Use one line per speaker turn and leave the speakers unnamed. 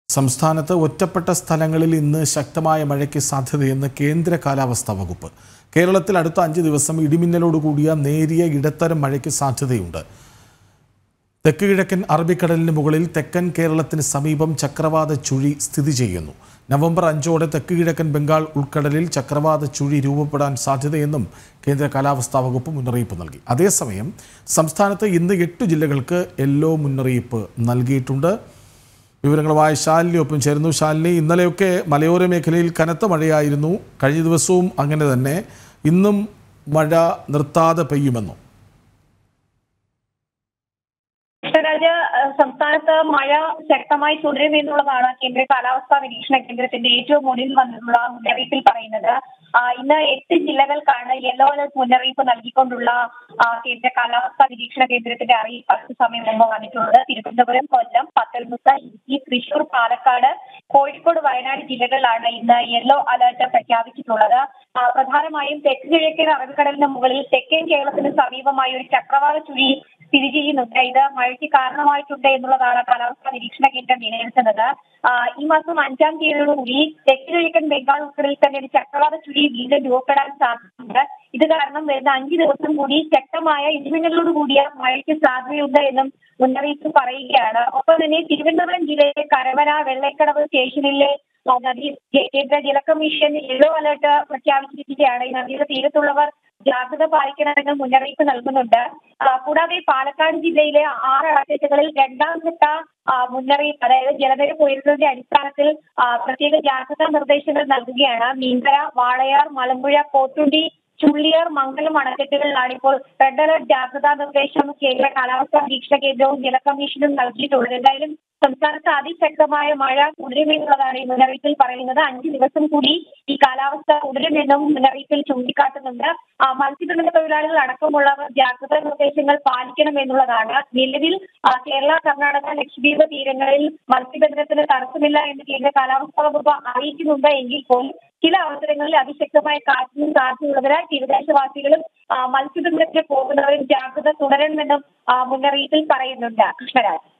സംസ്ഥാനത്ത് ഒറ്റപ്പെട്ട സ്ഥലങ്ങളിൽ ഇന്ന് ശക്തമായ മഴയ്ക്ക് സാധ്യതയെന്ന് കേന്ദ്ര കാലാവസ്ഥാ വകുപ്പ് കേരളത്തിൽ അടുത്ത അഞ്ച് ദിവസം ഇടിമിന്നലോടുകൂടിയ നേരിയ ഇടത്തരം മഴയ്ക്ക് സാധ്യതയുണ്ട് തെക്ക് കിഴക്കൻ അറബിക്കടലിന് മുകളിൽ തെക്കൻ കേരളത്തിന് സമീപം ചക്രവാത ചുഴി സ്ഥിതി ചെയ്യുന്നു നവംബർ അഞ്ചോടെ തെക്ക് കിഴക്കൻ ബംഗാൾ ഉൾക്കടലിൽ ചക്രവാത ചുഴി രൂപപ്പെടാൻ സാധ്യതയെന്നും കേന്ദ്ര കാലാവസ്ഥാ വകുപ്പ് മുന്നറിയിപ്പ് നൽകി അതേസമയം സംസ്ഥാനത്ത് ഇന്ന് എട്ട് ജില്ലകൾക്ക് യെല്ലോ മുന്നറിയിപ്പ് നൽകിയിട്ടുണ്ട് വിവരങ്ങളുമായി ശാലിനി ഒപ്പം ചേരുന്നു ശാലിനി ഇന്നലെയൊക്കെ മലയോര മേഖലയിൽ കനത്ത മഴയായിരുന്നു കഴിഞ്ഞ ദിവസവും അങ്ങനെ തന്നെ ഇന്നും മഴ നിർത്താതെ പെയ്യുമെന്നോ
കൃഷ്ണരാജ് ഏഹ് സംസ്ഥാനത്ത് മഴ ശക്തമായി തുടരും എന്നുള്ളതാണ് കേന്ദ്ര കാലാവസ്ഥാ നിരീക്ഷണ കേന്ദ്രത്തിന്റെ ഏറ്റവും മുന്നിൽ വന്നിട്ടുള്ള മുന്നറിയിപ്പിൽ പറയുന്നത് ആ, ഇന്ന് എട്ട് ജില്ലകൾക്കാണ് യെല്ലോ അലർട്ട് മുന്നറിയിപ്പ് നൽകിക്കൊണ്ടുള്ള ആ, കേന്ദ്ര കാലാവസ്ഥാ നിരീക്ഷണ കേന്ദ്രത്തിന്റെ അറിയിപ്പ് അടുത്ത സമയം മുമ്പ് വന്നിട്ടുള്ളത് തിരുവനന്തപുരം കൊല്ലം പത്തനംതിട്ട ഇടുക്കി തൃശൂർ പാലക്കാട് കോഴിക്കോട് വയനാട് ജില്ലകളിലാണ് ഇന്ന് യെല്ലോ അലർട്ട് പ്രഖ്യാപിച്ചിട്ടുള്ളത് ആ, പ്രധാനമായും തെക്ക് കിഴക്കൻ അറബിക്കടലിന് മുകളിൽ തെക്കൻ കേരളത്തിന് സമീപമായി ഒരു ചക്രവാത ചുഴി സ്ഥിതി ചെയ്യുന്നുണ്ട് ഇത് മഴയ്ക്ക് കാരണമായിട്ടുണ്ട് എന്നുള്ളതാണ് കാലാവസ്ഥാ നിരീക്ഷണ കേന്ദ്രം വിലയിരുത്തുന്നത് ആ, ഈ മാസം അഞ്ചാം തീയതിയോടുകൂടി തെക്ക് കിഴക്കൻ ബംഗാൾ ഉൾക്കടലിൽ തന്നെ ഒരു ചക്രവാത ചുഴി വീണ്ടും രൂപപ്പെടാൻ സാധ്യതയുണ്ട് ഇത് കാരണം വരുന്ന അഞ്ച് ദിവസം കൂടി ശക്തമായ ഇടിമിന്നലോട് കൂടിയ മഴയ്ക്ക് സാധ്യതയുണ്ട് എന്നും മുന്നറിയിപ്പ് പറയുകയാണ് ഒപ്പം തന്നെ തിരുവനന്തപുരം ജില്ലയിലെ കരവന വെള്ളക്കടവ് സ്റ്റേഷനിലെ ആ, നദി കേന്ദ്ര ജല കമ്മീഷൻ യെല്ലോ അലർട്ട് പ്രഖ്യാപിച്ചിരിക്കുകയാണ് ഈ നദിയുടെ തീരത്തുള്ളവർ ജാഗ്രത പാലിക്കണമെന്ന് മുന്നറിയിപ്പ് നൽകുന്നുണ്ട് ആ, കൂടാതെ പാലക്കാട് ജില്ലയിലെ ആറ് അണക്കെട്ടുകളിൽ രണ്ടാം ഘട്ട ആ, മുന്നറിയിപ്പ് അതായത് ജലനിരപ്പ് ഉയരുന്നതിന്റെ അടിസ്ഥാനത്തിൽ ആ, പ്രത്യേക ജാഗ്രതാ നിർദ്ദേശങ്ങൾ നൽകുകയാണ് മീൻകര വാളയാർ മലമ്പുഴ പോത്തുണ്ടി ചുള്ളിയാർ മംഗലം അണക്കെട്ടുകളിലാണ് ഇപ്പോൾ റെഡ് അലർട്ട് ജാഗ്രതാ നിർദ്ദേശം കേന്ദ്ര കാലാവസ്ഥാ നിരീക്ഷണ കേന്ദ്രവും ജല കമ്മീഷനും നൽകിയിട്ടുള്ളത് എന്തായാലും സംസ്ഥാനത്ത് അതിശക്തമായ മഴ തുടരുമെന്നുള്ളതാണ് ഈ മുന്നറിയിപ്പിൽ പറയുന്നത് അഞ്ച് ദിവസം കൂടി ഈ കാലാവസ്ഥ തുടരുമെന്നും മുന്നറിയിപ്പിൽ ചൂണ്ടിക്കാട്ടുന്നുണ്ട് ആ, മത്സ്യബന്ധന തൊഴിലാളികൾ അടക്കമുള്ളവർ ജാഗ്രതാ നിർദ്ദേശങ്ങൾ പാലിക്കണമെന്നുള്ളതാണ് നിലവിൽ ആ, കേരള കർണാടക ലക്ഷദ്വീപ് തീരങ്ങളിൽ മത്സ്യബന്ധനത്തിന് തടസ്സമില്ല എന്ന് കേന്ദ്ര കാലാവസ്ഥാ വകുപ്പ് അറിയിക്കുന്നുണ്ട് എങ്കിൽ പോലും ചില അവസരങ്ങളിൽ അതിശക്തമായ കാറ്റിനും സാധ്യതയുള്ളതിനാൽ തീരദേശവാസികളും ആ, മത്സ്യബന്ധനത്തിന് പോകുന്നവരും ജാഗ്രത തുടരണമെന്നും ആ, മുന്നറിയിപ്പിൽ പറയുന്നുണ്ട് കൃഷ്ണരാജ്